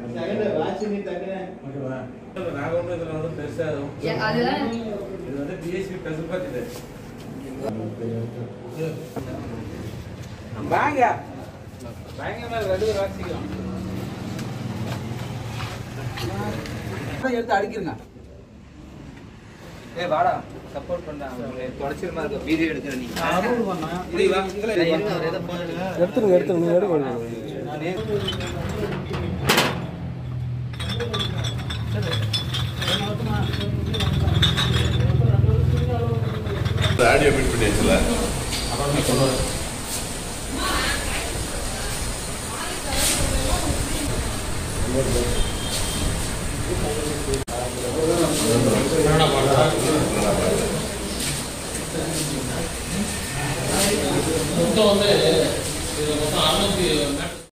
ஓகேவா நாங்க ஒன்றும் இதில் வந்து பெருசாக ஏ, அதுதான் இது வந்து பிஎஸ்பி பெருசு பார்த்துட்டு வாங்க வாங்க மேல ரெண்டு பேரும் வாசிக்கலாம் எடுத்து அடிக்கிறங்க ஏய் வாடா சப்போர்ட் பண்ணா தொடச்சிருமா இருக்க வீடியோ எடுக்கிற நீ இது வா எடுத்துருங்க எடுத்துருங்க நீங்க எடுக்க ஆடியோ மீட் பண்ணியாச்சுல மொத்தம் வந்து